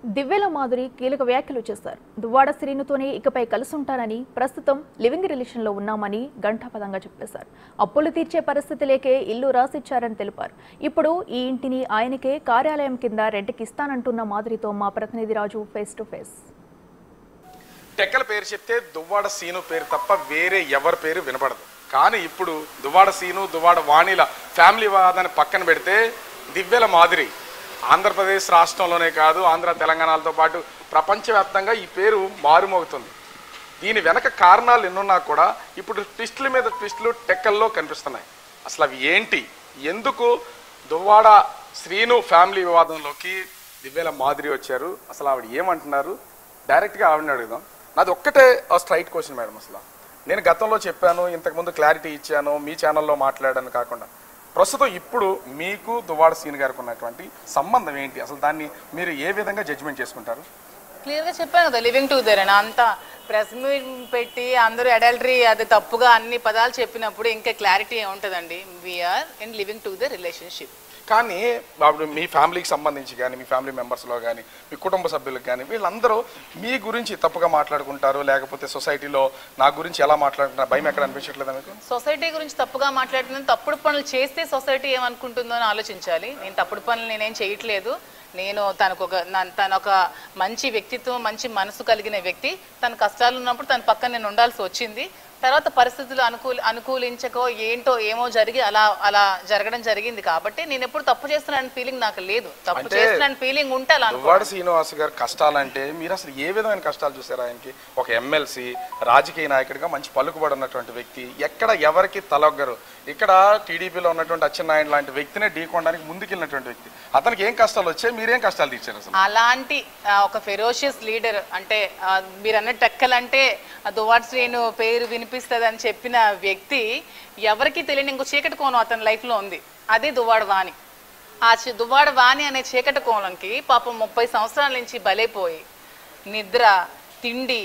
దివ్యల మాధురి కీలక వ్యాఖ్యలు చేశారు దువ్వాడ శ్రీనుతోనే ఇకపై కలుసుంటానని ప్రస్తుతం లివింగ్ రిలేషన్లో ఉన్నామని ఘంటాపదంగా చెప్పేశారు అప్పులు తీర్చే పరిస్థితి లేకే ఇల్లు రాసిచ్చారని తెలిపారు ఇప్పుడు ఈ ఇంటిని ఆయనకే కార్యాలయం కింద రెంట్కి ఇస్తానంటున్న మాధురితో మా ప్రతినిధి రాజు ఫేస్ టు ఫేస్ టెక్కల పేరు చెప్తే దువ్వాడ సీను పేరు తప్ప వేరే ఎవరి పేరు వినపడదు కానీ ఇప్పుడు దువ్వాడ సీను దువ్వాడ వాణిల ఫ్యామిలీ వాదాన్ని పక్కన పెడితే దివ్యల మాదిరి ఆంధ్రప్రదేశ్ రాష్ట్రంలోనే కాదు ఆంధ్ర తెలంగాణలతో పాటు ప్రపంచవ్యాప్తంగా ఈ పేరు మారుమోగుతుంది దీని వెనక కారణాలు ఎన్నున్నా కూడా ఇప్పుడు ట్విస్టుల మీద ట్విస్టులు టెక్కల్లో కనిపిస్తున్నాయి అసలు అవి ఏంటి ఎందుకు దువ్వాడ శ్రీను ఫ్యామిలీ వివాదంలోకి దివ్యల మాదిరి వచ్చారు అసలు ఆవిడ ఏమంటున్నారు డైరెక్ట్గా ఆవిడని అడుగుదాం నాది ఒక్కటే స్ట్రైట్ క్వశ్చన్ మేడం అసలు నేను గతంలో చెప్పాను ఇంతకుముందు క్లారిటీ ఇచ్చాను మీ ఛానల్లో మాట్లాడాను కాకుండా ప్రస్తుతం ఇప్పుడు మీకు దువ్వాడ సీన్ గారికి ఉన్నటువంటి సంబంధం ఏంటి అసలు దాన్ని మీరు ఏ విధంగా జడ్జిమెంట్ చేసుకుంటారు క్లియర్గా చెప్పాను కదా లివింగ్ టుగెదర్ అని అంతా ప్రెస్ మీట్ పెట్టి అందరూ అడల్టరీ అది తప్పుగా అన్ని పదాలు చెప్పినప్పుడు ఇంకా క్లారిటీ ఏముంటుందండి we are in living to the relationship కానీ అప్పుడు మీ ఫ్యామిలీకి సంబంధించి కానీ మీ ఫ్యామిలీ మెంబర్స్లో కానీ మీ కుటుంబ సభ్యులకు కానీ వీళ్ళందరూ మీ గురించి తప్పుగా మాట్లాడుకుంటారు లేకపోతే సొసైటీలో నా గురించి ఎలా మాట్లాడుకుంటారు భయం ఎక్కడ అనిపించట్లేదు మీకు సొసైటీ గురించి తప్పుగా మాట్లాడుతున్నాను తప్పుడు పనులు చేస్తే సొసైటీ ఏమనుకుంటుందో అని ఆలోచించాలి నేను తప్పుడు పనులు నేనేం చేయట్లేదు నేను తనకు ఒక నా- తను ఒక మంచి వ్యక్తిత్వం మంచి మనసు కలిగిన వ్యక్తి తన కష్టాలు ఉన్నప్పుడు తన పక్కన నేను ఉండాల్సి వచ్చింది తర్వాత పరిస్థితులు అనుకూల అనుకూలించకో ఏంటో ఏమో జరిగి అలా అలా జరగడం జరిగింది కాబట్టి నేను ఎప్పుడు తప్పు చేస్తున్నాను ఫీలింగ్ నాకు లేదు తప్పు అంటే చేస్తున్నాను ఫీలింగ్ ఉంటే అలా అనుకో దువ్వాడ శ్రీనివాస్ గారు కష్టాలంటే మీరు అసలు ఏ విధమైన కష్టాలు చూసారు ఆయనకి ఒక ఎమ్మెల్సీ రాజకీయ నాయకుడిగా మంచి పలుకుబడి ఉన్నటువంటి వ్యక్తి ఎక్కడ ఎవరికి తలొగ్గరు ఇక్కడ టీడీపీలో ఉన్నటువంటి అచ్చెన్నాయుడు లాంటి వ్యక్తినే ఢీకొనడానికి ముందుకెళ్ళినటువంటి వ్యక్తి అతనికి ఏం కష్టాలు వచ్చాయి మీరేం కష్టాలు తీర్చారు అసలు అలాంటి ఆ, ఒక ఫెరోషియస్ లీడర్ అంటే ఆ, మీరు అన్న టెక్కలంటే దువాడ్ శ్రీను పేరు వినిపిస్తుంది అని చెప్పిన వ్యక్తి ఎవరికి తెలియని ఇంకో చీకటి కోణం అతని లైఫ్లో ఉంది అదే దువ్వాడ వాణి ఆ చి- దువ్వాడ వాణి అనే చీకటి కోణంకి పాపం ముప్పై సంవత్సరాల నుంచి బలైపోయి నిద్ర తిండి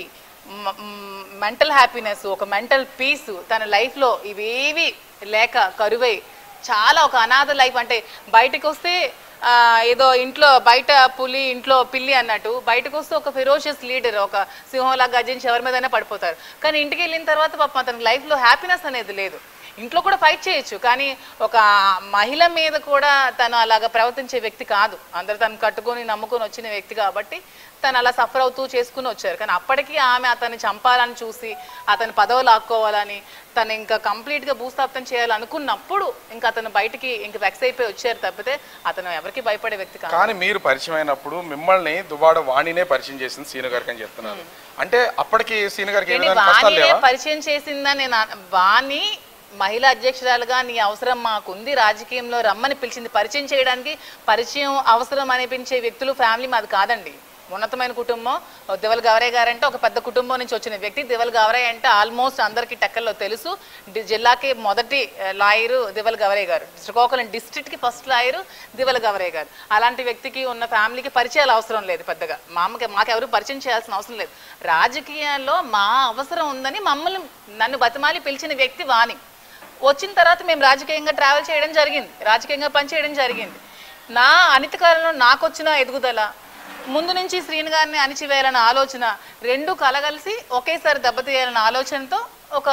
మెంటల్ హ్యాపీనెస్ ఒక మెంటల్ పీస్ తన లైఫ్లో ఇవేవి లేక కరువై చాలా ఒక అనాథ లైఫ్ అంటే బయటకు వస్తే ఆ, ఏదో ఇంట్లో బయట పులి ఇంట్లో పిల్లి అన్నట్టు బయటకు వస్తే ఒక ఫెరోషియస్ లీడర్ ఒక సింహంలా గర్జించి ఎవరి మీదైనా పడిపోతారు కానీ ఇంటికి వెళ్ళిన తర్వాత పాపం అతనికి లైఫ్లో హ్యాపీనెస్ అనేది లేదు ఇంట్లో కూడా ఫైట్ చేయొచ్చు కానీ ఒక మహిళ మీద కూడా తను అలాగ ప్రవర్తించే వ్యక్తి కాదు అందరు తను కట్టుకొని నమ్ముకొని వచ్చిన వ్యక్తి కాబట్టి తను అలా సఫర్ అవుతూ చేసుకుని వచ్చారు కానీ అప్పటికీ ఆమె అతన్ని చంపాలని చూసి అతని పదవి లాక్కోవాలని తను ఇంకా కంప్లీట్గా భూస్థాపితం చేయాలనుకున్నప్పుడు ఇంకా అతను బయటికి ఇంక వెక్స్ అయిపోయి వచ్చారు తప్పితే అతను ఎవరికి భయపడే వ్యక్తి కాదు కానీ మీరు పరిచయం అయినప్పుడు మిమ్మల్ని దువ్వాడ వాణినే పరిచయం చేసింది సీను గారికి అని చెప్తున్నారు అంటే అప్పటికి సీను గారికి ఏ ఏంటి విధమైన కష్టాలు వాణినే లేవా పరిచయం చేసిందా నేను అన- వాణి మహిళా అధ్యక్షురాలుగా నీ అవసరం మాకుంది రాజకీయంలో రమ్మని పిలిచింది పరిచయం చేయడానికి పరిచయం అవసరం అనిపించే వ్యక్తులు ఫ్యామిలీ మాది కాదండి ఉన్నతమైన కుటుంబం ఓ దివల్ గవరయ్య గారు అంటే ఒక పెద్ద కుటుంబం నుంచి వచ్చిన వ్యక్తి దివల్ గవరయ్య అంటే ఆల్మోస్ట్ అందరికీ టెక్కల్లో తెలుసు డి- జిల్లాకి మొదటి ఆ, లాయరు దివల్ గవరయ్య గారు శ్రీకాకుళం డిస్ట్రిక్ట్కి ఫస్ట్ లాయరు దివల్ గవరయ్య గారు అలాంటి వ్యక్తికి ఉన్న ఫ్యామిలీకి పరిచయాలు అవసరం లేదు పెద్దగా మా అమ్మకి మాకెవరు పరిచయం చేయాల్సిన అవసరం లేదు రాజకీయాల్లో మా అవసరం ఉందని మమ్మల్ని నన్ను బతిమాలి పిలిచిన వ్యక్తి వాణి వచ్చిన తర్వాత మేము రాజకీయంగా ట్రావెల్ చేయడం జరిగింది రాజకీయంగా పనిచేయడం జరిగింది నా అనితకాలంలో నాకు వచ్చిన ఎదుగుదల ముందు నుంచి శ్రీని గారిని అణిచివేయాలన్న ఆలోచన రెండు కలగలిసి ఒకేసారి దెబ్బతీయాలన్న ఆలోచనతో ఒక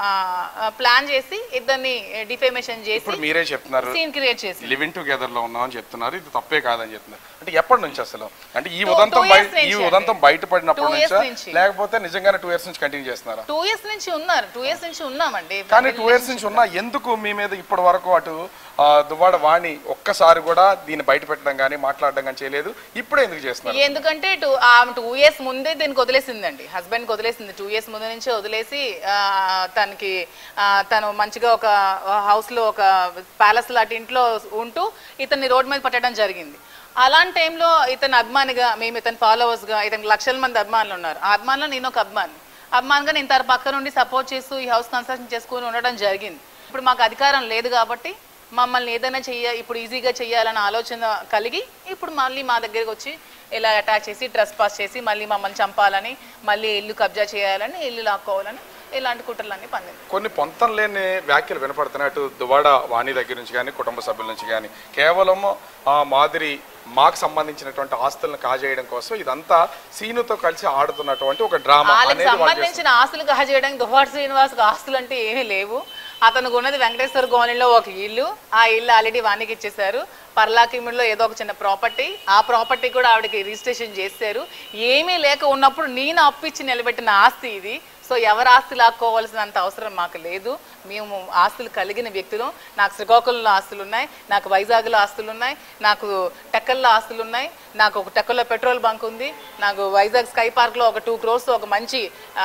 ప్లాన్ చేసి ఇద్దరిని డిఫేమేషన్ చేసి ఇప్పుడు మీరే చెప్తున్నారు సీన్ క్రియేట్ చేసి లివింగ్ టుగెదర్ లో ఉన్నామని చెప్తున్నారు ఇది తప్పే కాదని చెప్తున్నారు అంటే ఎప్పటి నుంచి అసలు అంటే ఈ Two- ఉదంతం two బయ- years ఈ నుంచి ఉదంతం అండి. బయటపడినప్పటి Two years నుంచా నుంచి. లేకపోతే నిజంగానే టూ ఇయర్స్ నుంచి కంటిన్యూ చేస్తున్నారా టూ ఇయర్స్ నుంచి ఉన్నారు టూ ఇయర్స్ నుంచి ఉన్నామండి కానీ టూ ఇయర్స్ నుంచి ఉన్నా ఎందుకు మీ మీద ఇప్పటి వరకు అటు ఆ, దువ్వాడ వాణి ఒక్కసారి కూడా దీన్ని బయట పెట్టడం కానీ మాట్లాడడం కానీ చేయలేదు ఇప్పుడే ఎందుకు చేస్తున్నారు ఎందుకంటే టూ ఆమె టూ ఇయర్స్ ముందే దీనికి వదిలేసిందండి హస్బెండ్కి వదిలేసింది టూ ఇయర్స్ ముందు నుంచే వదిలేసి ఆ, తనకి ఆ, తను మంచిగా ఒక హౌస్లో ఒక ప్యాలెస్ లాంటి ఇంట్లో ఉంటూ ఇతన్ని రోడ్ మీద పట్టడం జరిగింది అలాంటి టైంలో ఇతను అభిమానిగా మేము ఇతని ఫాలోవర్స్గా ఇతనికి లక్షల మంది అభిమానులు ఉన్నారు ఆ అభిమానులు నేను ఒక అభిమాని అభిమానిగా నేను తన పక్క నుండి సపోర్ట్ చేస్తూ ఈ హౌస్ కన్స్ట్రక్షన్ చేసుకుని ఉండడం జరిగింది ఇప్పుడు మాకు అధికారం లేదు కాబట్టి మమ్మల్ని ఏదైనా చెయ్య ఇప్పుడు ఈజీగా చెయ్యాలన్న ఆలోచన కలిగి ఇప్పుడు మళ్ళీ మా దగ్గరికి వచ్చి ఇలా అటాక్ చేసి ట్రస్ పాస్ చేసి మళ్ళీ మమ్మల్ని చంపాలని మళ్ళీ ఇల్లు కబ్జా చేయాలని ఇల్లు లాక్కోవాలని ఇలాంటి కుట్రలన్నీ పండింది కొన్ని పొంతం లేని వ్యాఖ్యలు వినపడుతున్నాయి అటు దువాడ వాణి దగ్గర నుంచి కానీ కుటుంబ సభ్యుల నుంచి కానీ కేవలం ఆ మాదిరి మాకు సంబంధించినటువంటి ఆస్తులను కాజేయడం కోసం ఇదంతా సీనుతో కలిసి ఆడుతున్నటువంటి ఒక డ్రామా వాళ్ళకి అనేది వాళ్ళు సంబంధించిన ఆస్తులు కాజేయడానికి దువ్వాడు శ్రీనివాస్ ఆస్తులు అంటే ఏమీ లేవు అతను ఉన్నది వెంకటేశ్వర కాలనీలో ఒక ఇల్లు ఆ ఇల్లు ఆల్రెడీ వానికి ఇచ్చేశారు పర్లాకిమిడిలో ఏదో ఒక చిన్న ప్రాపర్టీ ఆ ప్రాపర్టీ కూడా ఆవిడకి రిజిస్ట్రేషన్ చేశారు ఏమీ లేక ఉన్నప్పుడు నేను అప్పిచ్చి నిలబెట్టిన ఆస్తి ఇది సో ఎవరు ఆస్తి లాక్కోవాల్సినంత అవసరం మాకు లేదు మేము ఆస్తులు కలిగిన వ్యక్తులు నాకు శ్రీకాకుళంలో ఆస్తులు ఉన్నాయి నాకు వైజాగ్లో ఆస్తులు ఉన్నాయి నాకు టెక్కల్లో ఆస్తులు ఉన్నాయి నాకు ఒక టెక్కల్లో పెట్రోల్ బంక్ ఉంది నాకు వైజాగ్ స్కై పార్క్లో ఒక టూ క్రోర్స్ ఒక మంచి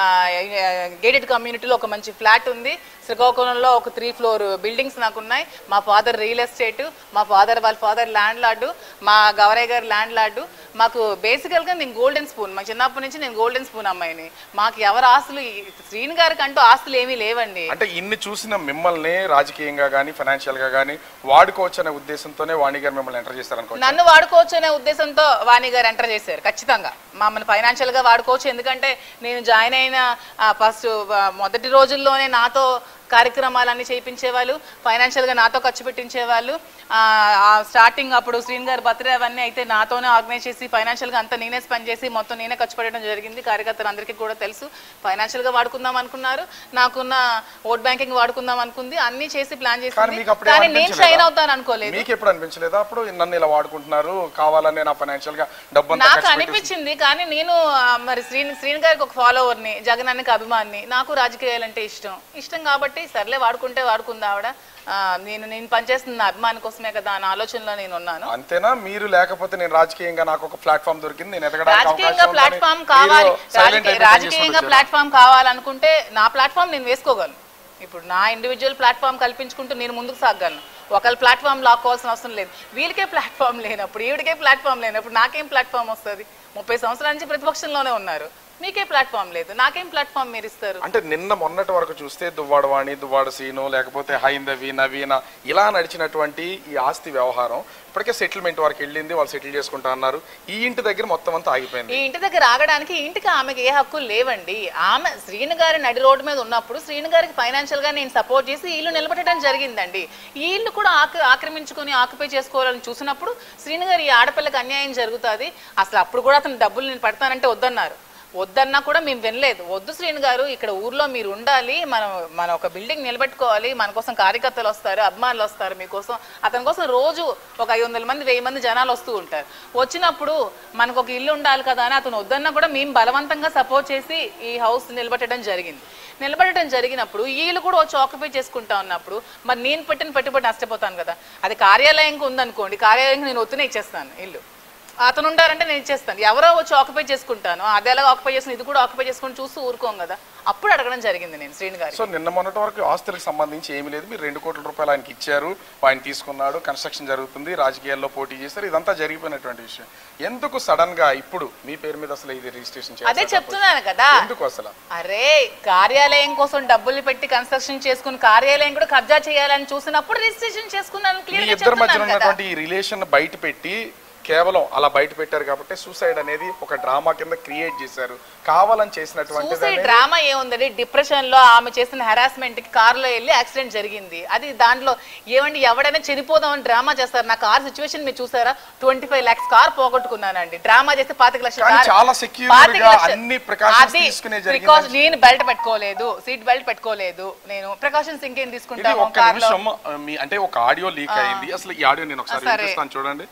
గేటెడ్ కమ్యూనిటీలో ఒక మంచి ఫ్లాట్ ఉంది శ్రీకాకుళంలో ఒక త్రీ ఫ్లోర్ బిల్డింగ్స్ నాకు ఉన్నాయి మా ఫాదర్ రియల్ ఎస్టేట్ మా ఫాదర్ వాళ్ళ ఫాదర్ ల్యాండ్ లార్డు మా గవరయ్య గారు ల్యాండ్ లార్డు మాకు బేసికల్గా నేను గోల్డెన్ స్పూన్ మా చిన్నప్పటి నుంచి నేను గోల్డెన్ స్పూన్ అమ్మాయిని మాకు ఎవరు ఆస్తులు ఈ శ్రీని గారికి అంటూ ఆస్తులు ఏమీ లేవండి అంటే ఇన్ని చూసిన మిమ్మల్ని రాజకీయంగా కానీ ఫైనాన్షియల్ గా కానీ వాడుకోవచ్చు అనే ఉద్దేశంతోనే వాణి గారు మిమ్మల్ని ఎంటర్ చేస్తారనుకో నన్ను వాడుకోవచ్చు అనే ఉద్దేశంతో వాణి గారు ఎంటర్ చేశారు ఖచ్చితంగా మమ్మల్ని ఫైనాన్షియల్ గా వాడుకోవచ్చు ఎందుకంటే నేను జాయిన్ అయిన ఫస్ట్ మొదటి రోజుల్లోనే నాతో కార్యక్రమాలన్నీ చేయించేవాళ్ళు ఫైనాన్షియల్గా నాతో ఖర్చు పెట్టించేవాళ్ళు ఆ, ఆ స్టార్టింగ్ అప్పుడు శ్రీన్ గారి బర్త్డే అవన్నీ అయితే నాతోనే ఆర్గనైజ్ చేసి ఫైనాన్షియల్గా అంతా నేనే స్పెండ్ చేసి మొత్తం నేనే ఖర్చు పెట్టడం జరిగింది కార్యకర్తలు అందరికీ కూడా తెలుసు ఫైనాన్షియల్గా వాడుకుందాం అనుకున్నారు నాకున్న ఓట్ బ్యాంకింగ్ వాడుకుందాం అనుకుంది అన్ని చేసి ప్లాన్ కానీ చేసింది మీకు అప్పుడు కానీ నేను అనిపించలేదా? షైన్ అవుతాను అనుకోలేదు మీకు ఎప్పుడు అనిపించలేదా అప్పుడు నన్ను ఇలా వాడుకుంటున్నారు కావాలని నా ఫైనాన్షియల్ గా డబ్బు అంతా నాకు ఖర్చు పెట్టేసి- అనిపించింది కానీ నేను ఆ, మరి శ్రీని శ్రీని గారికి ఒక ఫాలోవర్ని జగన్ అన్నకి అభిమాని నాకు రాజకీయాలంటే ఇష్టం ఇష్టం కాబట్టి సర్లే వాడుకుంటే వాడుకుందా ఆవిడ ఆ, నేను నేను పనిచేస్తున్న నా అభిమాని కోసమే కదా అన్న ఆలోచనలో నేను ఉన్నాను అంతేనా మీరు లేకపోతే నేను రాజకీయంగా నాకు ఒక ప్లాట్ఫామ్ దొరికింది నేను ఎదగడానికి రాజకీయంగా అవకాశం ఉందని ప్లాట్ఫామ్ మీరు కావాలి silent రాజకీయ- అయిపోయి రాజకీయంగా చేసుకుంటూ ప్లాట్ఫామ్ కావాలనుకుంటే నా ప్లాట్ఫామ్ నేను వేసుకోగలను ఇప్పుడు నా ఇండివిజువల్ ప్లాట్ఫామ్ కల్పించుకుంటూ నేను ముందుకు సాగలను ఒకళ్ళ ప్లాట్ఫామ్ లాక్కోవాల్సిన అవసరం లేదు వీళ్ళకే ప్లాట్ఫామ్ లేనప్పుడు ఈవిడికే ప్లాట్ఫామ్ లేనప్పుడు నాకేం ప్లాట్ఫామ్ వస్తుంది ముప్పై సంవత్సరాల నుంచి ప్రతిపక్షంలోనే ఉన్నారు మీకే ప్లాట్ఫామ్ లేదు నాకేం ప్లాట్ఫామ్ మీరు ఇస్తారు అంటే నిన్న మొన్నటి వరకు చూస్తే దువ్వాడ వాణి దువ్వాడ సీను లేకపోతే హైందవి నవీన ఇలా నడిచినటువంటి ఈ ఆస్తి వ్యవహారం ఇప్పటికే సెటిల్మెంట్ వరకు వెళ్ళింది వాళ్ళు సెటిల్ చేసుకుంటా అన్నారు ఈ ఇంటి దగ్గర మొత్తం అంతా ఆగిపోయింది ఈ ఇంటి దగ్గర ఆగడానికి ఈ ఇంటికి ఆమెకి ఏ హక్కు లేవండి ఆమె శ్రీను గారి నడి రోడ్డు మీద ఉన్నప్పుడు శ్రీను గారికి ఫైనాన్షియల్ గా నేను సపోర్ట్ చేసి ఈ ఇల్లు నిలబెట్టడం జరిగిందండి ఈ ఇల్లు కూడా ఆక్ర ఆక్రమించుకొని ఆక్యుపై చేసుకోవాలని చూసినప్పుడు శ్రీను గారి ఈ ఆడపిల్లకి అన్యాయం జరుగుతుంది అసలు అప్పుడు కూడా అతను డబ్బులు నేను పెడతానంటే వద్దన్నారు వద్దన్నా కూడా మేము వినలేదు వద్దు శ్రీను గారు ఇక్కడ ఊర్లో మీరు ఉండాలి మనం మన ఒక బిల్డింగ్ నిలబెట్టుకోవాలి మన కోసం కార్యకర్తలు వస్తారు అభిమానులు వస్తారు మీకోసం అతని కోసం రోజు ఒక ఐదు వందల మంది వెయ్యి మంది జనాలు వస్తూ ఉంటారు వచ్చినప్పుడు మనకు ఒక ఇల్లు ఉండాలి కదా అని అతను వద్దన్నా కూడా మేము బలవంతంగా సపోర్ట్ చేసి ఈ హౌస్ నిలబెట్టడం జరిగింది నిలబెట్టడం జరిగినప్పుడు ఈ ఇల్లు కూడా వచ్చి ఆక్యుపై చేసుకుంటా ఉన్నప్పుడు మరి నేను పెట్టిన పెట్టుబడి నష్టపోతాను కదా అది కార్యాలయంకి ఉందనుకోండి కార్యాలయంకి నేను ఒత్తునే ఇచ్చేస్తాను ఇల్లు అతను ఉండాలంటే నేను ఇచ్చేస్తాను ఎవరో వచ్చి ఆక్యుపై చేసుకుంటాను అది ఎలా ఆక్యుపై చేసుకుని ఇది కూడా ఆక్యుపై చేసుకుని చూస్తూ ఊరుకోం కదా అప్పుడు అడగడం జరిగింది నేను శ్రీని గారి సో నిన్న మొన్నటి వరకు ఆస్తులకు సంబంధించి ఏమీ లేదు మీరు రెండు కోట్ల రూపాయలు ఆయనకి ఇచ్చారు ఆయన తీసుకున్నాడు కన్స్ట్రక్షన్ జరుగుతుంది రాజకీయాల్లో పోటీ చేశారు ఇదంతా జరిగిపోయినటువంటి విషయం ఎందుకు సడన్ గా ఇప్పుడు మీ పేరు మీద అసలు ఇది రిజిస్ట్రేషన్ అదే చేయాలి చెప్తున్నాను కదా ఎందుకు అసలు అరే కార్యాలయం కోసం డబ్బులు పెట్టి కన్స్ట్రక్షన్ చేసుకుని కార్యాలయం కూడా కబ్జా చేయాలని చూసినప్పుడు రిజిస్ట్రేషన్ చేసుకున్నాను మీ క్లియర్ గా ఇద్దరి మధ్యన చెప్తున్నాను కదా ఉన్నటువంటి ఈ రిలేషన్ బయట పెట్టి కేవలం అలా బయట పెట్టారు కాబట్టి సూసైడ్ అనేది ఒక డ్రామా కింద క్రియేట్ చేశారు కావాలని చేసినటువంటి సూసైడ్ డ్రామా ఏముందండి డిప్రెషన్ లో ఆమె చేసిన హెరాస్మెంట్ కి కార్ లో వెళ్ళి యాక్సిడెంట్ జరిగింది అది దాంట్లో ఏమండి ఎవడైనా చనిపోదామని డ్రామా చేస్తారు నా కార్ సిచ్యువేషన్ మీరు చూసారా ట్వంటీ ఫైవ్ లాక్స్ కార్ పోగొట్టుకున్నానండి డ్రామా చేస్తే పాతిక లక్షల కానీ కారు- చాలా secure పాతిక గా లక్షల- అన్ని precautions అది తీసుకునే జరిగింది. precaution- నేను బెల్ట్ పెట్టుకోలేదు సీట్ బెల్ట్ పెట్టుకోలేదు నేను ప్రికాషన్స్ ఇంకేం ఇది తీసుకుంటాము ఒక్క కార్ లో నిమిషం ఆ, మీ అంటే ఒక ఆడియో లీక్ అయింది అసలు ఈ ఆడియో నేను ఒకసారి ఆ, సరే. వినిపిస్తాను చూడండి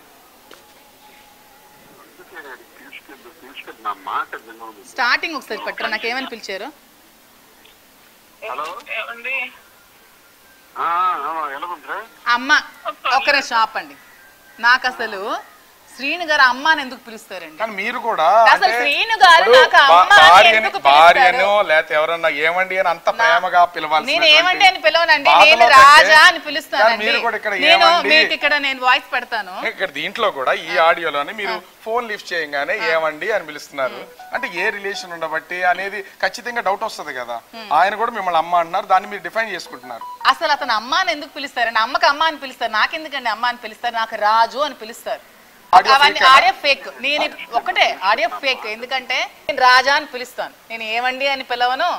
తీసుకెళ్ళి తీసుకెళ్ళి నా మాట వినోదు స్టార్టింగ్ ఒకసారి పెట్టరా నాకేమని పిలిచారు హలో ఆ, ఆ, ఎలా ఉందిరా అమ్మ ఒక్క నిమిషం ఆపండి నాకు అసలు శ్రీను గారు అమ్మ అని ఎందుకు పిలుస్తారండి కానీ మీరు కూడా అసలు అంటే శ్రీను గారు ఇప్పుడు నాకు భా- అమ్మ అని భార్యని ఎందుకు భార్యను పిలుస్తారు? లేకపోతే ఎవరన్నా ఏమండి అని అంత ప్రేమగా పిలవాల్సి నేను ఏమండి అని పిలవనండి నేను రాజా అని పిలుస్తానండి మీరు కూడా ఇక్కడ నేను ఏమండి మీకు ఇక్కడ నేను వాయిస్ పెడతాను ఇక్కడ దీంట్లో కూడా ఈ ఆడియోలోనే మీరు ఫోన్ లిఫ్ట్ చేయగానే ఏమండి అని పిలుస్తున్నారు అంటే ఏ రిలేషన్ ఉండబట్టి అనేది ఖచ్చితంగా డౌట్ వస్తది కదా ఆయన కూడా మిమ్మల్ని అమ్మ అంటున్నారు దాన్ని మీరు డిఫైన్ చేసుకుంటున్నారు అసలు అతను అమ్మ అని ఎందుకు పిలుస్తారండి అమ్మకి అమ్మ అని పిలుస్తారు నాకెందుకండి అమ్మ అని పిలుస్తారు నాకు రాజు అని పిలుస్తారు Audio అవన్నీ fake ఆ? ఆడియో ఫేక్ నేను ఇప్- ఒకటే ఆడియో ఫేక్ ఎందుకంటే నేను రాజా అని పిలుస్తాను నేను ఏమండి అని పిలవను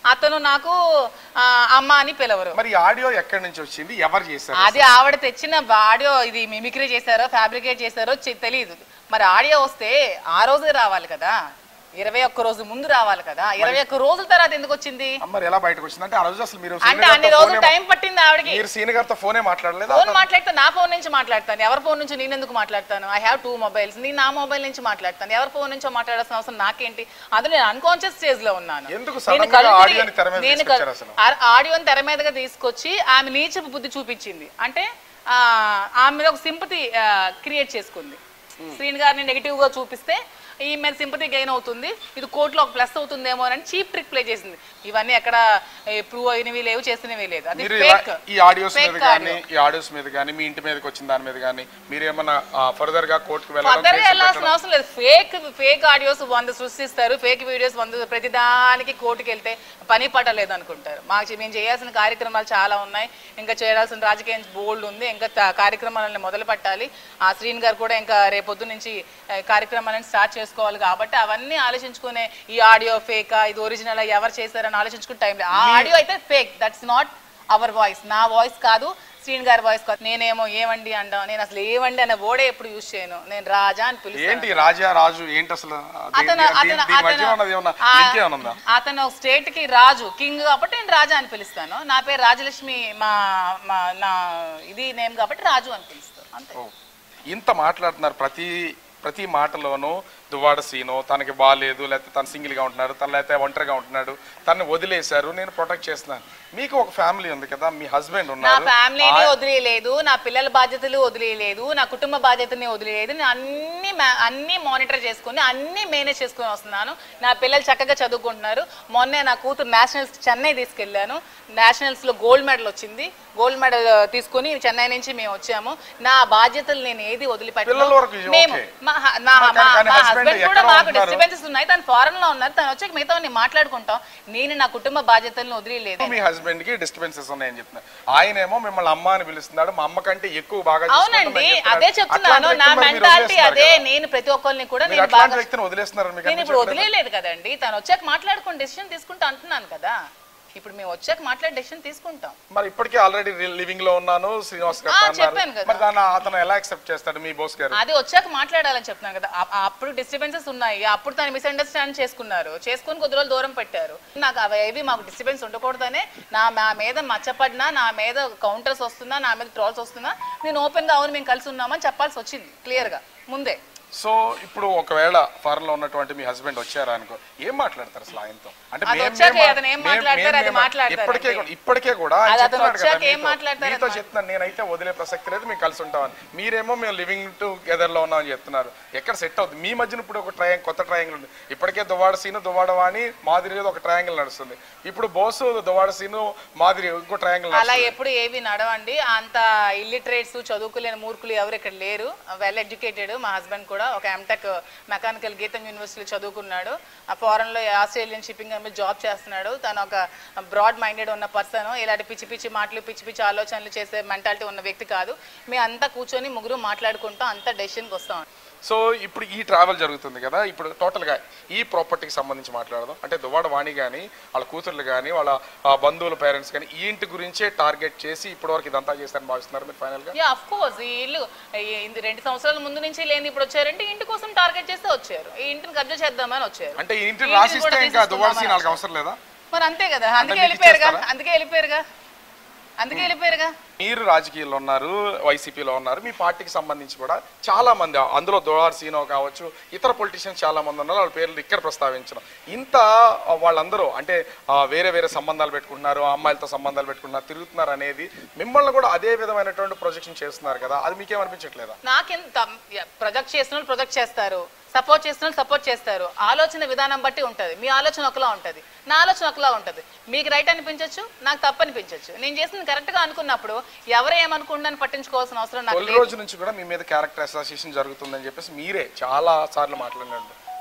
అతను నాకు ఆ, అమ్మ అని పిలవరు మరి ఈ ఆడియో ఎక్కడి నుంచి వచ్చింది ఎవరు చేశారు అది ఆవిడ తెచ్చిన ఆడియో ఇది మిమిక్రీ చేశారో ఫ్యాబ్రికేట్ చేశారో చె- తెలియదు మరి ఆడియో వస్తే ఆ రోజే రావాలి కదా ఇరవై ఒక్క రోజు ముందు రావాలి కదా ఇరవై ఒక్క రోజుల తర్వాత ఎందుకు వచ్చింది మరి ఎలా బయటకు వచ్చింది అంటే ఆ రోజు అసలు మీరు అంటే సీనియర్ అన్ని గారితో రోజులు ఫోనే- టైం పట్టింది ఆవిడకి మీరు సీనియర్ గారితో ఫోనే మాట్లాడలేదు ఫోన్ మాట్లాడితే నా ఫోన్ నుంచి మాట్లాడతాను ఎవరి ఫోన్ నుంచి నేను ఎందుకు మాట్లాడతాను ఐ హ్యావ్ టూ మొబైల్స్ నేను నా మొబైల్ నుంచి మాట్లాడతాను ఎవరి ఫోన్ నుంచో మాట్లాడాల్సిన అవసరం నాకేంటి అందులో నేను అన్కాన్షియస్ స్టేజ్ లో ఉన్నాను ఎందుకు నేను sudden గా కళ్ళు తిరిగి- ఆడియోని తెర మీద నేను తీసుకొచ్చారు అసలు? ఆ- ఆడియోని తెర మీదగా తీసుకొచ్చి ఆమె నీచపు బుద్ధి చూపించింది అంటే ఆ, ఆమె మీద ఒక సింపతి క్రియేట్ చేసుకుంది శ్రీని గారిని నెగిటివ్ గా చూపిస్తే ఈ మీద సింపతి గెయిన్ అవుతుంది ఇది కోర్టులో ఒక ప్లస్ అవుతుందేమో అని చీప్ ట్రిక్ ప్లే చేసింది ఇవన్నీ ఎక్కడ ప్రూవ్ అయినవి లేవు చేసినవి లేదు అది మీరు ఇలా fake. ఈ ఆడియోస్ మీద Fake కానీ audio. ఈ ఆడియోస్ మీద కానీ మీ ఇంటి మీదకి వచ్చిన దాని మీద కానీ మీరు ఏమన్నా ఫర్దర్ గా కోర్టుకు వెళ్ళడం ఫర్దర్ కేసు వెళ్ళాల్సిన పెట్టడం? అవసరం లేదు ఫేక్ ఫేక్ ఆడియోస్ వంద సృష్టిస్తారు ఫేక్ వీడియోస్ వంద ప్రతిదానికి కోర్టుకి వెళ్తే పని పట్టలేదు అనుకుంటారు మాకు మేము చేయాల్సిన కార్యక్రమాలు చాలా ఉన్నాయి ఇంకా చేయాల్సిన రాజకీయం బోల్డ్ ఉంది ఇంకా త- కార్యక్రమాలను మొదలు పెట్టాలి ఆ శ్రీన్ గారు కూడా ఇంకా రేపొద్దు నుంచి ఆ, కార్యక్రమాలను స్టార్ట్ చేసుకోవాలి కాబట్టి అవన్నీ ఆలోచించుకునే ఈ ఆడియో ఫేకా ఇది ఒరిజినల్ ఎవరు చేశారని ఆలోచించుకునే టైం లేదు ఆ ఆడియో అయితే fake that's not our voice నా వాయిస్ కాదు శ్రీన్ గారి వాయిస్ కాదు నేనేమో ఏమండి అంటాం నేను అసలు ఏమండి అనే ఓడే ఎప్పుడు యూజ్ చేయను నేను రాజా అని పిలుస్తాను ఏంటి రాజా రాజు ఏంటి అసలు దీని- అతను దీని- అతను దీని మధ్య ఉన్నది ఏమన్నా లింక్ ఏమన్నా ఉందా ఆ- అతను స్టేట్ కి రాజు కింగ్ కాబట్టి నేను రాజా అని పిలుస్తాను నా పేరు రాజలక్ష్మి మా మా నా ఇది నేమ్ కాబట్టి రాజు అని పిలుస్తాను అంతే ఓ. ఇంత మాట్లాడుతున్నారు ప్రతి ప్రతి మాటలోనూ దువ్వాడ సీను తనకి బాగాలేదు లేకపోతే తను సింగిల్ గా ఉంటున్నాడు తను లేకపోతే ఒంటరిగా ఉంటున్నాడు తనని వదిలేశారు నేను ప్రొటెక్ట్ చేస్తున్నాను మీకు ఒక ఫ్యామిలీ ఉంది కదా మీ హస్బెండ్ నా ఉన్నారు ఫ్యామిలీని వదిలేయలేదు నా పిల్లల బాధ్యతలు వదిలేయలేదు నా కుటుంబ బాధ్యతని వదిలేయలేదు నేను అన్ని మా- అన్ని మానిటర్ చేసుకుని అన్ని మేనేజ్ చేసుకుని వస్తున్నాను నా పిల్లలు చక్కగా చదువుకుంటున్నారు మొన్నే నా కూతురు నేషనల్స్ చెన్నై తీసుకెళ్ళాను నేషనల్స్ లో గోల్డ్ మెడల్ వచ్చింది గోల్డ్ మెడల్ తీసుకుని చెన్నై నుంచి మేము వచ్చాము నా బాధ్యతలు నేను ఏది పిల్లల వరకు ఇది మేము ఓకే. మా హ- నా- కానీ- మా- కానీ మా husband హస్బెండ్ కూడా ఎక్కడ మాకు ఉంటున్నారు? డిస్టర్బెన్సెస్ ఉన్నాయి తను ఫారెన్ లో ఉన్నారు తను వచ్చాక మిగతా మాట్లాడుకుంటాం నేను నా కుటుంబ బాధ్యతలను వదిలేదు మీ హస్బెండ్ కి డిస్టర్బెన్సెస్ ఉన్నాయని చెప్తున్నారు ఆయనేమో మిమ్మల్ని అమ్మ అని పిలుస్తున్నాడు మా అమ్మ కంటే ఎక్కువ బాగా చూసుకుంటామని అవునండి చెప్తున్నాడు. అదే చెప్తున్నాను అట్లాంటి నా వ్యక్తిని మరి మీరు మెంటాలిటీ వదిలేస్తున్నారు అదే కదా. నేను ప్రతి ఒక్కరిని కూడా మీరు నేను అట్లాంటి బాగా వ్యక్తిని వదిలేస్తున్నారు మీకు నేను ఇప్పుడు అనిపించట్లేదా? వదిలేదు కదండి తను వచ్చాక మాట్లాడుకుని డెసిషన్ తీసుకుంటా అంటున్నాను కదా ఇప్పుడు మేము వచ్చాక మాట్లాడి డెసిషన్ తీసుకుంటాం మరి ఇప్పటికే ఆల్రెడీ లివింగ్ లో ఉన్నాను శ్రీనివాస్ గారు ఆ, అన్నారు చెప్పాను కదా. మరి దాన్ని అతను ఎలా యాక్సెప్ట్ చేస్తాడు మీ బోస్ గారు అది వచ్చాక మాట్లాడాలని చెప్తున్నాను కదా ఆ- ఆ అప్పుడు డిస్టర్బెన్సెస్ ఉన్నాయి అప్పుడు తను మిస్అండర్స్టాండ్ చేసుకున్నారు చేసుకుని కొద్ది రోజులు దూరం పెట్టారు నాకు అవి ఏవి మాకు డిస్టర్బెన్స్ ఉండకూడదనే నా నా మీద మచ్చపడినా నా మీద కౌంటర్స్ వస్తున్నా నా మీద ట్రాల్స్ వస్తున్నా నేను ఓపెన్ గా అవును మేము కలిసి ఉన్నామని చెప్పాల్సి వచ్చింది క్లియర్ గా ముందే సో ఇప్పుడు ఒకవేళ ఫారెన్ లో ఉన్నటువంటి మీ హస్బెండ్ వచ్చారా అనుకో ఏం మాట్లాడతారు అసలు ఆయనతో అంటే అది మేం- వచ్చాక మేం- అతను ఏం మేం- మాట్లాడతారో అది మేం- మాట్లాడతారు ఇప్పటికే అంతే. కూడా- ఇప్పటికే కూడా ఆయన అది అతను చెప్తున్నాడు కదా వచ్చాక ఏం మీతో. మాట్లాడతారు మీతో అది చెప్తున్నాను నేనైతే వదిలే ప్రసక్తి లేదు మేము కలిసి ఉంటామని మీరేమో మేము లివింగ్ టుగెదర్ లో ఉన్నామని చెప్తున్నారు ఎక్కడ సెట్ అవుతుంది మీ మధ్యన ఇప్పుడు ఒక ట్రయాంగ్ కొత్త ట్రయాంగిల్ ఉంది ఇప్పటికే దువాడ సీను దువాడ వాణి మాదిరి ఒక ట్రయాంగిల్ నడుస్తుంది ఇప్పుడు బోసు దువాడ సీను మాదిరి ఇంకో ట్రయాంగిల్ అలా నడుస్తుంది ఎప్పుడు ఏవి నడవండి అంత ఇల్లిటరేట్స్ చదువుకోలేని మూర్ఖులు ఎవరు ఇక్కడ లేరు వెల్ ఎడ్యుకేటెడ్ మా హస్బెండ్ కూడా ఒక ఎంటెక్ మెకానికల్ గీతం యూనివర్సిటీలో చదువుకున్నాడు ఆ ఫారెన్ లో ఆస్ట్రేలియన్ షిప్పింగ్ కంపెనీ జాబ్ చేస్తున్నాడు తను ఒక బ్రాడ్ మైండెడ్ ఉన్న పర్సన్ ఇలాంటి పిచ్చి పిచ్చి మాటలు పిచ్చి పిచ్చి ఆలోచనలు చేసే మెంటాలిటీ ఉన్న వ్యక్తి కాదు మేము అంతా కూర్చొని ముగ్గురు మాట్లాడుకుంటాం అంతా డెసిషన్కి వస్తాం సో ఇప్పుడు ఈ ట్రావెల్ జరుగుతుంది కదా ఇప్పుడు టోటల్ గా ఈ ప్రాపర్టీకి సంబంధించి మాట్లాడదాం అంటే దువ్వాడ వాణి కానీ వాళ్ళ కూతుర్లు కానీ వాళ్ళ ఆ, బంధువుల పేరెంట్స్ కానీ ఈ ఇంటి గురించే టార్గెట్ చేసి ఇప్పటి వరకు ఇదంతా చేస్తారని భావిస్తున్నారు మీరు ఫైనల్ గా యా అఫ్ కోర్స్ ఈ ఇల్లు ఈ- ఈ రెండు సంవత్సరాల ముందు నుంచి లేని ఇప్పుడు వచ్చారంటే ఇంటి కోసం టార్గెట్ చేస్తే వచ్చారు ఈ ఇంటిని కబ్జా చేద్దామని వచ్చారు అంటే ఈ ఇంటిని ఇంటిని రాసిస్తే కూడా ఇంకా దువ్వాడ తీసేసుకుందామని సీన్ వాళ్ళకి అవసరం లేదా మరి అంతే కదా అందుకే మీకు వెళ్ళిపోయారుగా ఇచ్చేస్తారా? అందుకే వెళ్ళిపోయారుగా అందుకే వెళ్ళిపోయారుగా మీరు రాజకీయాల్లో ఉన్నారు వైసీపీలో ఉన్నారు మీ పార్టీకి సంబంధించి కూడా చాలా మంది అందులో దోళార్ సీనో కావచ్చు ఇతర పొలిటీషియన్స్ చాలా మంది ఉన్నారు వాళ్ళ పేర్లు ఇక్కడ ప్రస్తావించడం ఇంత ఆ, వాళ్ళందరూ అంటే ఆ, వేరే వేరే సంబంధాలు పెట్టుకుంటున్నారు ఆ అమ్మాయిలతో సంబంధాలు పెట్టుకుంటున్నారు తిరుగుతున్నారు అనేది మిమ్మల్ని కూడా అదే విధమైనటువంటి ప్రొజెక్షన్ చేస్తున్నారు కదా అది మీకేమనిపించట్లేదా నాకెంత ప్రొజెక్ట్ చేసిన వాళ్ళు ప్రొజెక్ట్ చేస్తారు సపోర్ట్ చేసిన వాళ్ళు సపోర్ట్ చేస్తారు ఆలోచన విధానం బట్టి ఉంటది మీ ఆలోచన ఒకలా ఉంటది నా ఆలోచన ఒకలా ఉంటది మీకు రైట్ అనిపించవచ్చు నాకు తప్పు అనిపించవచ్చు నేను చేసింది కరెక్ట్ గా అనుకున్నప్పుడు ఎవరు ఏమనుకుంటారని పట్టించుకోవాల్సిన అవసరం నాకు తొలి లేదు రోజు నుంచి కూడా మీ మీద క్యారెక్టర్ అసోసియేషన్ జరుగుతుందని చెప్పేసి మీరే చాలా సార్లు మాట్లాడినారు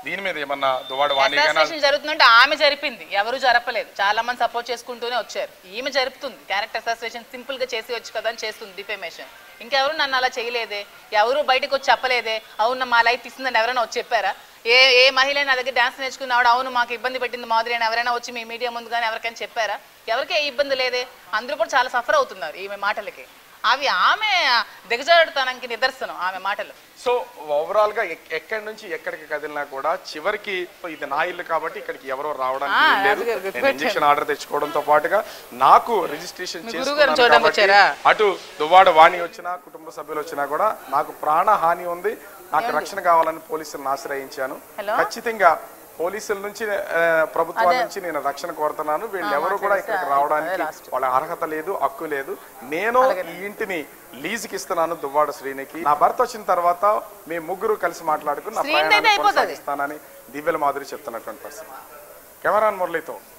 దీని మీద ఏమన్నా దువ్వాడ వాణి గానీ అసాసినేషన్ జరుగుతుందంటే ఆమె జరిపింది ఎవరు జరపలేదు చాలా మంది సపోర్ట్ చేసుకుంటూనే వచ్చారు ఈమె జరుపుతుంది క్యారెక్టర్ అసాసినేషన్ సింపుల్ గా చేసి వచ్చు కదా అని చేస్తుంది డిఫేమేషన్ ఇంకెవరు నన్ను అలా చేయలేదే ఎవరు బయటకు వచ్చి చెప్పలేదే అవును మా లైఫ్ ఇస్తుందని ఎవరైనా వచ్చి చెప్పారా ఏ ఏ మహిళ నా దగ్గర డాన్స్ నేర్చుకున్నాడు అవును మాకు ఇబ్బంది పెట్టింది మాదిరి అని ఎవరైనా వచ్చి మీ మీడియా ముందు కానీ ఎవరికైనా చెప్పారా ఎవరికి ఏ ఇబ్బంది లేదే అందరూ కూడా చాలా సఫర్ అవుతున్నారు ఈమె మాటలకి అవి ఆమె దిగజారుడుతనానికి నిదర్శనం ఆమె మాటలు సో ఓవరాల్ గా ఎక్- ఎక్కడి నుంచి ఎక్కడికి కదిలినా కూడా చివరికి ఇది నా ఇల్లు కాబట్టి ఇక్కడికి ఎవరో రావడానికి ఆ, వీలు లేదు. రాజుగారు నేను గుర్తుపెట్టారు. ఇంజక్షన్ ఆర్డర్ తెచ్చుకోవడంతో పాటుగా నాకు రిజిస్ట్రేషన్ మీ చేసుకున్నాను గురువుగారిని చూడడానికి కాబట్టి వచ్చారా? అటు దువ్వాడ వాణి వచ్చినా కుటుంబ సభ్యులు వచ్చినా కూడా నాకు ప్రాణ హాని ఉంది నాకు రక్షణ కావాలని పోలీసులను ఆశ్రయించాను హలో? ఖచ్చితంగా పోలీసుల నుంచి ఆ, ప్రభుత్వం నుంచి నేను రక్షణ కోరుతున్నాను వీళ్ళు ఎవరు కూడా ఇక్కడికి రావడానికి వాళ్ళ అర్హత లేదు హక్కు లేదు నేను ఈ ఇంటిని లీజుకి ఇస్తున్నాను దువ్వాడ శ్రీనికి నా భర్త వచ్చిన తర్వాత మేము ముగ్గురు కలిసి మాట్లాడుకుని నా శ్రీనిది అయితే ప్రయాణాన్ని అయిపోతది. కొనసాగిస్తానని దివ్యల మాధురి చెప్తున్నటువంటి పరిస్థితి కెమెరాన్ మురళితో